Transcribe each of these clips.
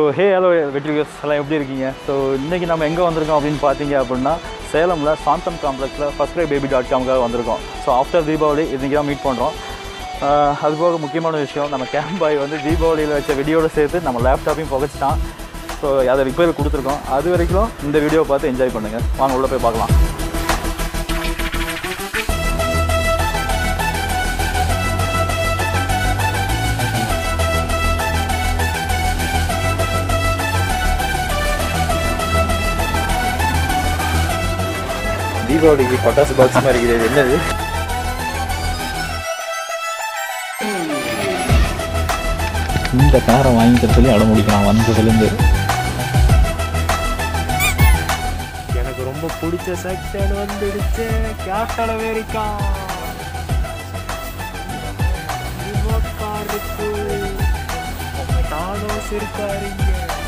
so hey hello வெற்றிகஸ் எல்லாம் எப்படி இருக்கீங்க ஸோ இன்றைக்கி நம்ம எங்கே வந்திருக்கோம் அப்படின்னு பார்த்தீங்க அப்படின்னா சேலமில் சாந்தம் காம்ப்ளெக்ஸில் ஃபஸ்ட் கிரை பேபி டாட் காம்காக வந்திருக்கோம் ஸோ ஆஃப்டர் தீபாவளி இன்றைக்கி தான் மீட் பண்ணுறோம் அது போக முக்கியமான விஷயம் நம்ம கேம்ப் பாய் வந்து தீபாவளியில் வச்ச வீடியோட சேர்த்து நம்ம லேப்டாப்பையும் புகைச்சிட்டான் ஸோ அதை ரிப்பேர் கொடுத்துருக்கோம் அது வரைக்கும் இந்த வீடியோ பார்த்து என்ஜாய் பண்ணுங்கள் வாங்க உள்ளே போய் பார்க்கலாம் தீபாவளிக்கு பட்டாசு பாக்ஸ் மாதிரி இருக்குது இது என்னது இந்த காரை வாங்கிக்கிற சொல்லி அடம் முடிக்கலாம் வந்ததுலேருந்து எனக்கு ரொம்ப பிடிச்ச செக்ஷன் வந்துடுச்சு கேப்டன் அமெரிக்கா ரிமோட் கார் இருக்கு தானோஸ் இருக்காரு இங்க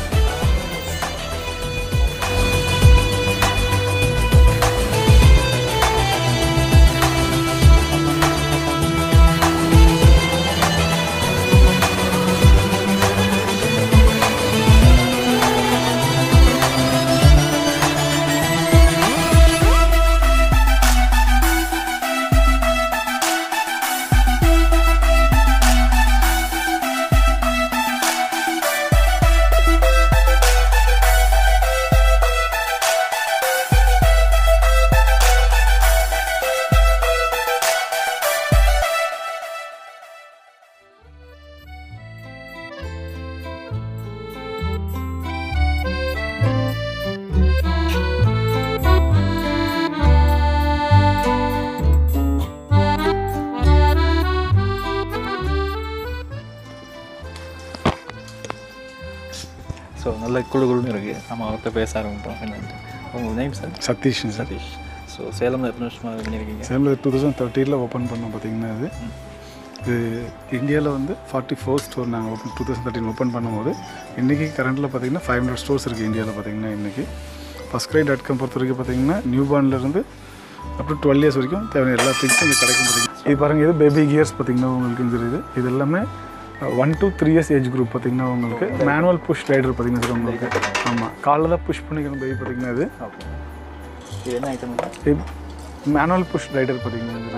ஸோ நல்ல குழு குழுன்னு இருக்குது நம்ம அவர்கிட்ட பேச ஆரம்பிப்போம் என்னன்ட்டு உங்கள் name sir Satish sir Satish so சேலமில் எத்தனை வருஷமாக பண்ணியிருக்கீங்க சேலமில் டூ தௌசண்ட் தேர்ட்டியில் ஓப்பன் பண்ணோம் பார்த்தீங்கன்னா இது இது இந்தியாவில் வந்து ஃபார்ட்டி ஃபோர் ஸ்டோர் நாங்கள் open two thousand thirteen open பண்ணும்போது இன்றைக்கி கரண்ட்டில் பார்த்தீங்கன்னா ஃபைவ் ஹண்ட்ரட் ஸ்டோர்ஸ் இருக்குது இந்தியாவில் பார்த்தீங்கன்னா இன்றைக்கி ஃபஸ்ட் கிரை டாட் காம் பொறுத்த வரைக்கும் பார்த்தீங்கன்னா நியூ பார்ன்லேருந்து அப் டு டுவெல் இயர்ஸ் வரைக்கும் தேவையான எல்லா திங்ஸும் இங்கே கிடைக்கும் பார்த்தீங்கன்னா இது பாருங்கள் இது பேபி கியர்ஸ் பார்த்தீங்கன்னா உங்களுக்கு இந்த இது இது எல்லாமே one to three years age group பார்த்தீங்கன்னா உங்களுக்கு மேனுவல் புஷ் ரைடர் பார்த்தீங்கன்னா சார் உங்களுக்கு ஆமாம் காலைல தான் புஷ் பண்ணிக்கணும் பேபி பார்த்தீங்கன்னா இது ஓகே இது என்ன ஐட்டம் மேனுவல் புஷ் ரைடர் பார்த்தீங்கன்னா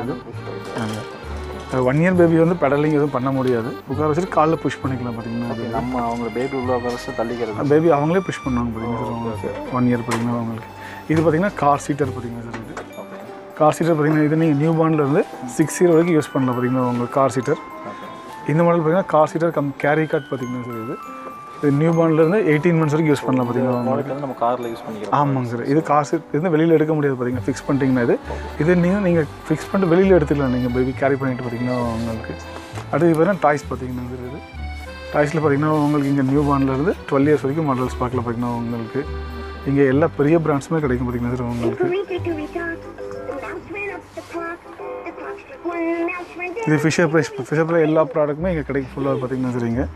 இது ஒன் இயர் பேபி வந்து பெடலிங் எதுவும் பண்ண முடியாது உட்கார வச்சுட்டு காலைல புஷ் பண்ணிக்கலாம் பார்த்தீங்கன்னா அது நம்ம அவங்க பேபி உள்ள வருஷம் தள்ளிக்கிறது பேபி அவங்களே புஷ் பண்ணுவாங்க பார்த்தீங்கன்னா சார் அவங்களுக்கு ஒன் இயர் பார்த்தீங்கன்னா அவங்களுக்கு இது பார்த்தீங்கன்னா கார் சீட்டர் பார்த்தீங்கன்னா சார் இது கார் சீட்டர் பார்த்தீங்கன்னா இது நீங்கள் நியூ இருந்து சிக்ஸ் இயர் வரைக்கும் யூஸ் பண்ணலாம் பார்த்தீங்கன்னா உங்களுக்கு கார் சீட்டர் இந்த மாடல் பார்த்தீங்கன்னா car seater cum carry cot பார்த்தீங்கன்னா சார் இது இது நியூ இருந்து எயிட்டீன் மந்த்ஸ் வரைக்கும் யூஸ் பண்ணலாம் பார்த்தீங்கன்னா உங்களுக்கு ப்ராடக்ட் வந்து நம்ம காரில் யூஸ் பண்ணிக்கிறோம் ஆமாங்க சார் இது காசு இது வெளியில் எடுக்க முடியாது பார்த்தீங்கன்னா ஃபிக்ஸ் பண்ணிட்டீங்கன்னா இது இது நீங்கள் நீங்கள் ஃபிக்ஸ் பண்ணிட்டு வெளியில் எடுத்துக்கலாம் நீங்கள் பேபி கேரி பண்ணிட்டு பார்த்தீங்கன்னா உங்களுக்கு அடுத்து பார்த்தீங்கன்னா டாய்ஸ் பார்த்தீங்கன்னா சார் இது டாய்ஸில் பார்த்தீங்கன்னா உங்களுக்கு இங்கே நியூ இருந்து டுவெல் இயர்ஸ் வரைக்கும் மாடல்ஸ் பார்க்கல பார்த்தீங்கன்னா உங்களுக்கு இங்கே எல்லா பெரிய பிராண்ட்ஸுமே கிடைக்கும் பார்த்தீங்கன்னா சார் உங்களுக்கு இது ஃபிஷர் ப்ரைஸ் ஃபிஷர் ப்ரைஸ் எல்லா ப்ராடக்ட்டுமே இங்கே கிடைக்கும் ஃபுல்லாக பார்த்தீங்கன்னா சார் இங்கே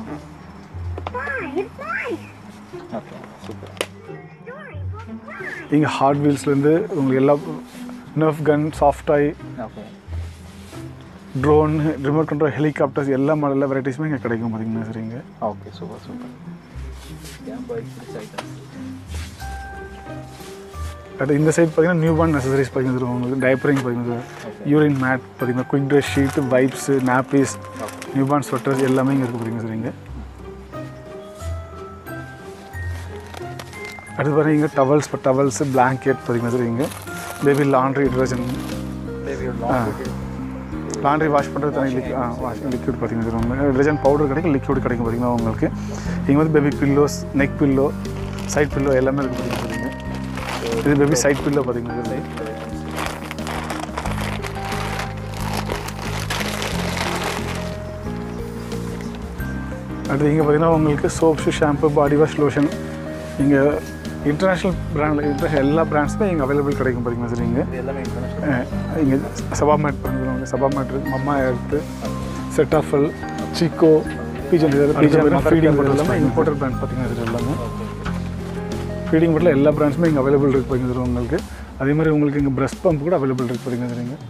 ஓகே சூப்பர் இங்கே ஹார்ட் வீல்ஸ்லேருந்து உங்களுக்கு எல்லா Nerf gun soft toy okay drone remote control helicopters எல்லா மாடலில் வெரைட்டிஸுமே இங்கே கிடைக்கும் பார்த்தீங்கன்னா சார் இங்கே ஓகே சூப்பர் சூப்பர் ஐட்டம் அடுத்து இந்த சைட் பார்த்தீங்கன்னா நியூ பார்ன் நெசசரிஸ் பார்த்தீங்கன்னா சார் உங்களுக்கு டைப்பரிங் பார்த்தீங்கன்னா சார் யூரின் மேட் பார்த்தீங்கன்னா quick dry sheet wipes nappies newborn sweaters எல்லாமே இங்கே இருக்குது பார்த்தீங்கன்னா சார் இங்கே அடுத்து பாருங்க இங்கே டவல்ஸ் டவல்ஸ் பிளாங்கெட் பார்த்தீங்கன்னா சார் இங்கே baby laundry detergent laundry wash பண்ணுறது தனி லிக் வாஷ் லிக்விட் பார்த்தீங்கன்னா சார் உங்களுக்கு டிடர்ஜென்ட் பவுடர் கிடைக்கும் லிக்விட் கிடைக்கும் பார்த்தீங்கன்னா உங்களுக்கு இங்கே வந்து baby pillows neck pillow side pillow எல்லாமே இருக்குது பார்த்தீங்கன்னா சார் இங்கே இது பேபி சைட் பில்லோ பார்த்தீங்கன்னா சார் அடுத்து இங்கே பார்த்தீங்கன்னா உங்களுக்கு soaps shampoo body wash lotion இங்கே இன்டர்நேஷ்னல் பிராண்டில் இன்டர்நேஷனல் எல்லா பிராண்ட்ஸுமே இங்கே அவைலபிள் கிடைக்கும் பார்த்தீங்கன்னா சார் இங்கே இது எல்லாமே இன்டர்நேஷனல் இங்கே சபா மேட் பண்ணுறவங்க சபா மேட் இருக்குது Mamaearth Cetaphil Chicco Pigeon Pigeon feeding butter எல்லாமே இம்போர்ட்டர் பிராண்ட் பார்த்தீங்கன்னா இது எல்லாமே ஃபீடிங் பட்டில் எல்லா பிராண்ட்ஸுமே இங்கே அவைலபிள் இருக்குது பார்த்தீங்கன்னா சார் உங்களுக்கு அதே மாதிரி உங்களுக்கு இங்கே பிரஸ்ட் பம்ப் கூட அவைலபிள் இருக்குது பார்த்தீங்கன்னா சார் இங்கே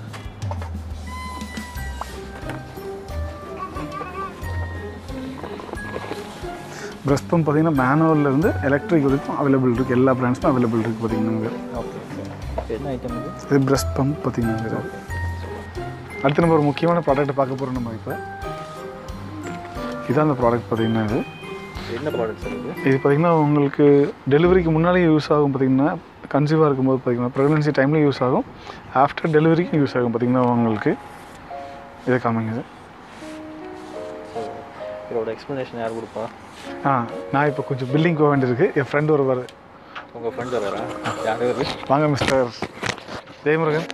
ப்ரெஸ்ட் பம்ப் பார்த்தீங்கன்னா மேனுவல்ல இருந்து எலக்ட்ரிக் வரைக்கும் அவைலபிள் இருக்குது எல்லா பிராண்ட்ஸும் அவைலபிள் இருக்குது பார்த்தீங்கன்னா ஓகே ஓகே என்ன ஐட்டம் இது இது ப்ரெஸ்ட் பம்ப் பார்த்தீங்கன்னா அடுத்து நம்ம ஒரு முக்கியமான ப்ராடக்ட் பார்க்க போகிறோம் நம்ம இப்போ இதான் அந்த ப்ராடக்ட் பார்த்தீங்கன்னா இது என்ன ப்ராடக்ட் சார் இது இது பார்த்தீங்கன்னா உங்களுக்கு டெலிவரிக்கு முன்னாடியே யூஸ் ஆகும் பார்த்தீங்கன்னா கன்சீவாக இருக்கும்போது பார்த்தீங்கன்னா ப்ரெக்னன்சி டைம்லேயும் யூஸ் ஆகும் ஆஃப்டர் டெலிவரிக்கும் யூஸ் ஆகும் பார்த்தீங்கன்னா உங்களுக்கு இதை காமிங்க இது இதோட எக்ஸ்ப்ளனேஷன் யார் கொடுப்பா ஆ நான் இப்போ கொஞ்சம் பில்டிங் போக வேண்டியிருக்கு என் ஃப்ரெண்டு வருவார் உங்கள் ஃப்ரெண்ட் வராரா யார் வருது வாங்க மிஸ்டர் ஜெயமுருகன்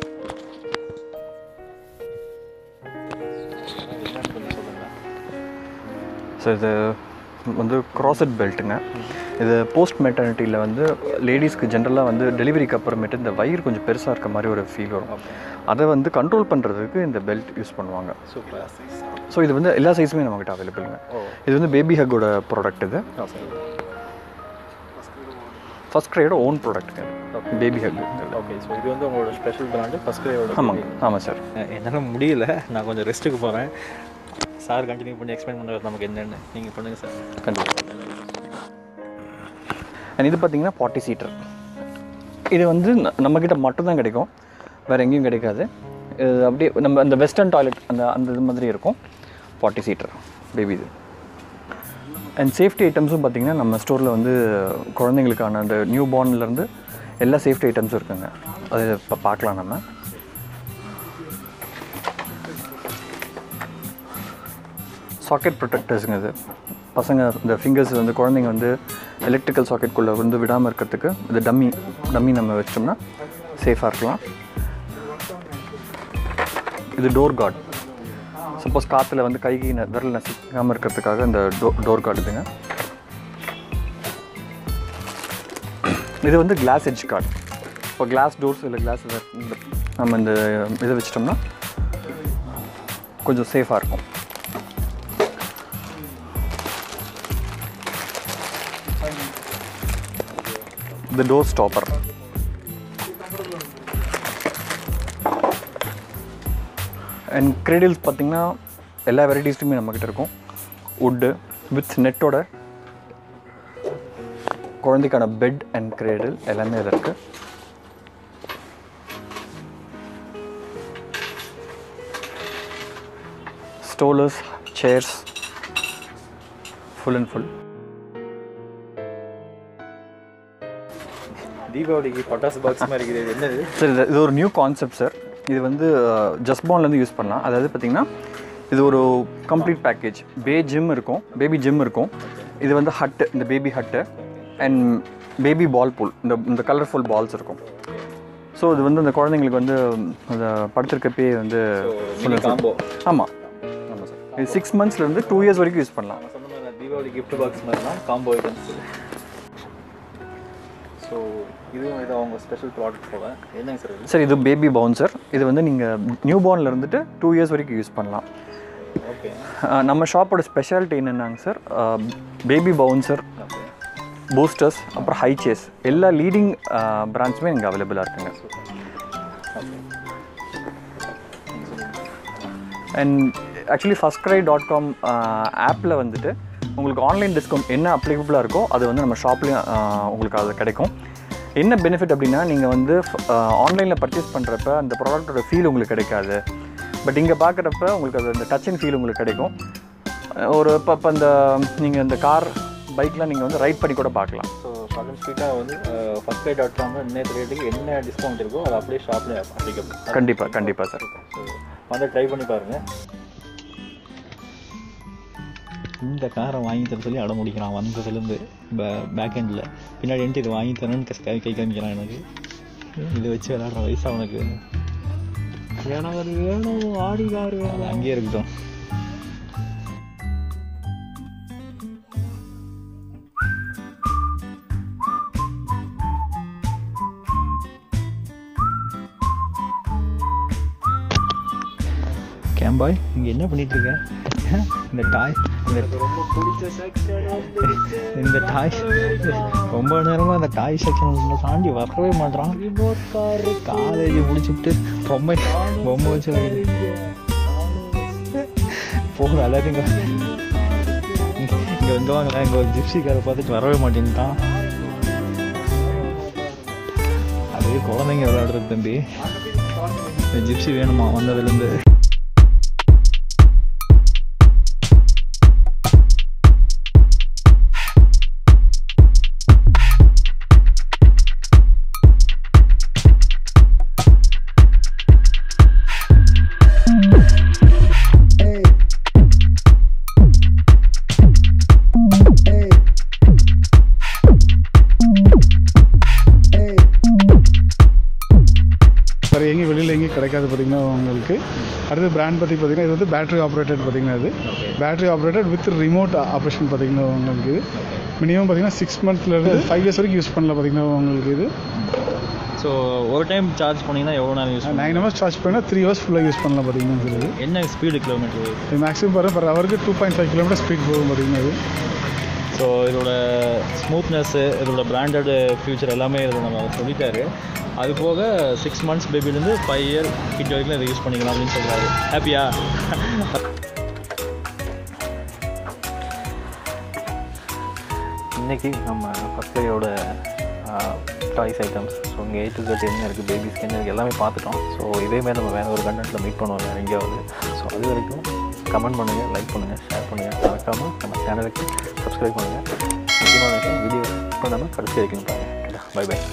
என்னன்னு கொஞ்சம் சொல்லுங்கள் ஸோ இது வந்து க்ராசட் பெல்ட்டுங்க இது போஸ்ட் மெட்டர்னிட்டியில் வந்து லேடிஸ்க்கு ஜென்ரலாக வந்து டெலிவரிக்கு அப்புறமேட்டு இந்த வயிறு கொஞ்சம் பெருசாக இருக்க மாதிரி ஒரு ஃபீல் வரும் அதை வந்து கண்ட்ரோல் பண்ணுறதுக்கு இந்த பெல்ட் யூஸ் பண்ணுவாங்க சூப்பர் ஸோ இது வந்து எல்லா சைஸுமே நம்மகிட்ட அவைலபிளுங்க ஓ இது வந்து பேபி ஹக்கோட ப்ராடக்ட் இது ஓகே ஃபஸ்ட் கிரேயோட ஓன் ப்ராடக்ட்டுங்க பேபி ஹக் ஓகே ஸோ இது வந்து உங்களோட ஸ்பெஷல் பிராண்டு ஃபஸ்ட் கிரேயோட ஆமாங்க ஆமாம் சார் என்னால் முடியல நான் கொஞ்சம் ரெஸ்ட்டுக்கு போகிறேன் சார் கண்டினியூ பண்ணி எக்ஸ்பிளைன் பண்ணுறது நமக்கு என்னென்னு நீங்கள் பண்ணுங்கள் சார் கண்டிப்பாக அண்ட் இது பார்த்தீங்கன்னா ஃபார்ட்டி சீட்டர் இது வந்து ந- நம்மக்கிட்ட மட்டும்தான் கிடைக்கும் வேறு எங்கேயும் கிடைக்காது இது அப்படியே நம்ம அந்த வெஸ்டர்ன் டாய்லெட் அந்த அந்த இது மாதிரி இருக்கும் ஃபார்ட்டி சீட்டர் பேபி இது அண்ட் சேஃப்டி ஐட்டம்ஸும் பார்த்தீங்கன்னா நம்ம ஸ்டோரில் வந்து குழந்தைங்களுக்கான அந்த நியூ பார்ன்லேருந்து எல்லா சேஃப்டி ஐட்டம்ஸும் இருக்குங்க அது இப்போ பார்க்கலாம் நம்ம சாக்கெட் ப்ரொடெக்டர்ஸுங்க இது பசங்க இந்த ஃபிங்கர்ஸ் வந்து குழந்தைங்க வந்து எலக்ட்ரிக்கல் சாக்கெட்குள்ளே வந்து விடாமல் இருக்கிறதுக்கு இது டம்மி டம்மி நம்ம வச்சோம்னா சேஃபாக இருக்கலாம் இது டோர் கார்டு சப்போஸ் காற்றுல வந்து கைக்கு ந- விரல் நசிக்காமல் இருக்கிறதுக்காக இந்த டோ டோர் கார்டு இதுங்க இது வந்து கிளாஸ் எட்ஜ் கார்டு இப்போ கிளாஸ் டோர்ஸ் இல்லை கிளாஸ் நம்ம இந்த இதை வச்சிட்டோம்னா கொஞ்சம் சேஃபாக இருக்கும் the door stopper and cradles பார்த்தீங்கன்னா எல்லா வெரைட்டிஸ்லையுமே நம்மக்கிட்ட இருக்கும் வுட்டு வித் நெட்டோட குழந்தைக்கான பெட் அண்ட் கிரேடில் எல்லாமே இதில் இருக்குது strollers chairs full and full தீபாவளிக்கு பட்டாசு பாக்ஸ் மாதிரி இருக்குது இது என்னது சார் இது இது ஒரு நியூ கான்செப்ட் சார் இது வந்து ஜஸ்பான்லேருந்து யூஸ் பண்ணலாம் அதாவது பார்த்தீங்கன்னா இது ஒரு கம்ப்ளீட் பேக்கேஜ் பே ஜிம் இருக்கும் பேபி ஜிம் இருக்கும் இது வந்து ஹட்டு இந்த baby hut and baby ball pool இந்த இந்த கலர்ஃபுல் பால்ஸ் இருக்கும் ஸோ இது வந்து அந்த குழந்தைங்களுக்கு வந்து அந்த படுத்திருக்கப்பே வந்து மினி காம்போ ஆமாம் ஆமாம் சார் இது சிக்ஸ் மந்த்ஸ்லேருந்து டூ இயர்ஸ் வரைக்கும் யூஸ் பண்ணலாம் சொன்ன மாதிரி தீபாவளி gift பாக்ஸ் மாதிரி தான் காம்போ ஐட்டம்ஸ் ஸோ இதுவும் இது அவங்க ஸ்பெஷல் ப்ராடக்ட் போல என்னங்க சார் இது சார் இது பேபி பவுன்சர் இது வந்து நீங்கள் நியூ பார்னில் இருந்துட்டு டூ இயர்ஸ் வரைக்கும் யூஸ் பண்ணலாம் ஓகே அஹ் நம்ம ஷாப்போட ஸ்பெஷாலிட்டி என்னென்னாங்க sir baby bouncer okay boosters அப்புறம் ஹை சேஸ் எல்லா லீடிங் பிராண்ட்ஸுமே இங்கே அவைலபிளாக இருக்குங்க and actually FirstCry dot com ஆப்பில் வந்துட்டு உங்களுக்கு ஆன்லைன் டிஸ்கவுண்ட் என்ன அப்ளிகபிளாக இருக்கோ அது வந்து நம்ம ஷாப்லேயும் உங்களுக்கு அது கிடைக்கும் என்ன பெனிஃபிட் அப்படின்னா நீங்கள் வந்து ஆன்லைனில் பர்ச்சேஸ் பண்ணுறப்ப அந்த ப்ராடக்ட்டோட ஃபீல் உங்களுக்கு கிடைக்காது பட் இங்கே பார்க்குறப்ப உங்களுக்கு அது அந்த டச் அண்ட் ஃபீல் உங்களுக்கு கிடைக்கும் அஹ் ஒரு இப்போ இப்போ இந்த நீங்கள் இந்த கார் பைக்லாம் நீங்கள் வந்து ரைட் பண்ணி கூட பார்க்கலாம் ஸோ ஷார்ட் அண்ட் ஸ்வீட்டாக வந்து ஃபஸ்ட் பை டாட் காமில் இன்னைக்கு ரேட்டுக்கு என்ன டிஸ்கவுண்ட் இருக்கோ அது அப்படியே ஷாப்லேயே அப்ளிகபிள் கண்டிப்பாக கண்டிப்பாக சார் ஸோ வந்து ட்ரை பண்ணி பாருங்கள் இந்த காரை வாங்கி தர சொல்லி அடம் முடிக்கிறான் வந்ததுலேருந்து பே பேக் எண்டில் பின்னாடி வந்துட்டு இது வாங்கி தரேன்னு கை கை கை காமிக்கிறான் எனக்கு இதை வச்சு விளையாடுற வயசு அவனுக்கு எனக்கு அது வேணும் ஆடி கார் வேணும் அங்கேயே இருக்கட்டும் கேம்பாய் இங்கே என்ன பண்ணிட்டு இருக்க இந்த டாய் இந்த ரொம்ப பிடிச்ச செக்ஷன் இந்த டாய் ரொம்ப நேரமாக அந்த டாய் செக்ஷன் தாண்டி வரவே மாட்டான் ரிமோட் கார் காலேஜ் முடிச்சுட்டு பொம்மை பொம்மை வச்சு போகிற எல்லாத்தையும் இங்கே இங்கே இங்கே வாங்கலாம் இங்கே ஒரு ஜிப்சிக்காரை பார்த்துட்டு வரவே மாட்டேன்ட்டான் அது குழந்தைங்க விளையாடுறது தம்பி இந்த ஜிப்சி வேணுமா வந்ததுலேருந்து வேறு எங்கேயும் வெளியில் எங்கேயும் கிடைக்காது பார்த்தீங்கன்னா உங்களுக்கு அடுத்து பிராண்ட் பற்றி பார்த்தீங்கன்னா இது வந்து பேட்டரி ஆப்ரேட்டட் பார்த்தீங்கன்னா இது battery operated with remote operation பார்த்தீங்கன்னா உங்களுக்கு இது மினிமம் பார்த்தீங்கன்னா சிக்ஸ் மந்த்லேருந்து ஃபைவ் இயர்ஸ் வரைக்கும் யூஸ் பண்ணல பார்த்தீங்கன்னா உங்களுக்கு இது ஸோ ஒரு டைம் சார்ஜ் பண்ணிங்கன்னா எவ்வளோ நேரம் யூஸ் நைன் ஹவர்ஸ் சார்ஜ் பண்ணால் த்ரீ ஹவர்ஸ் ஃபுல்லாக யூஸ் பண்ணலாம் பார்த்தீங்கன்னா இது என்ன ஸ்பீடு கிலோமீட்டர் இது மேக்ஸிமம் பாருங்கள் பர் ஹவருக்கு two point five kilometre speed போகும் பார்த்தீங்கன்னா இது ஸோ இதோட ஸ்மூத்னஸ்ஸு இதோட பிராண்டட் ஃபியூச்சர் எல்லாமே இதில் நம்ம சொல்லிட்டாரு அது போக சிக்ஸ் மந்த்ஸ் பேபிலேருந்து ஃபைவ் இயர் கிட்ட வரைக்கும் இதை யூஸ் பண்ணிக்கலாம் அப்படின்னு சொல்கிறாரு ஹாப்பியா இன்றைக்கி நம்ம ஃபஸ்ட்லேயோட டாய்ஸ் ஐட்டம்ஸ் ஸோ இங்கே ஏ டு Z என்ன இருக்குது பேபிஸ்க்கு என்ன இருக்குது எல்லாமே பார்த்துட்டோம் ஸோ இதேமாதிரி நம்ம வேறு ஒரு கண்டென்ட்டில் மீட் பண்ணுவோம் வேறு எங்கேயாவது ஸோ அது வரைக்கும் கமெண்ட் பண்ணுங்கள் லைக் பண்ணுங்கள் ஷேர் பண்ணுங்கள் மறக்காமல் நம்ம சேனலுக்கு சப்ஸ்கிரைப் பண்ணுங்கள் முக்கியமான விஷயம் வீடியோ பண்ணாமல் கடைசி வரைக்கும் பாருங்கள் பை பை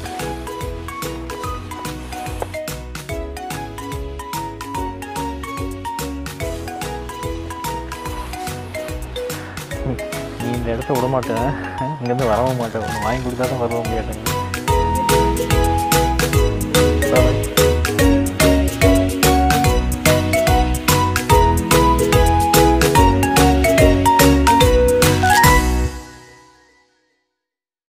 நீ இந்த இடத்த விட மாட்டேன் இங்கேருந்து வரவும் மாட்டேன் ஒன்று வாங்கி கொடுத்தா தான் வரவும் முடியாது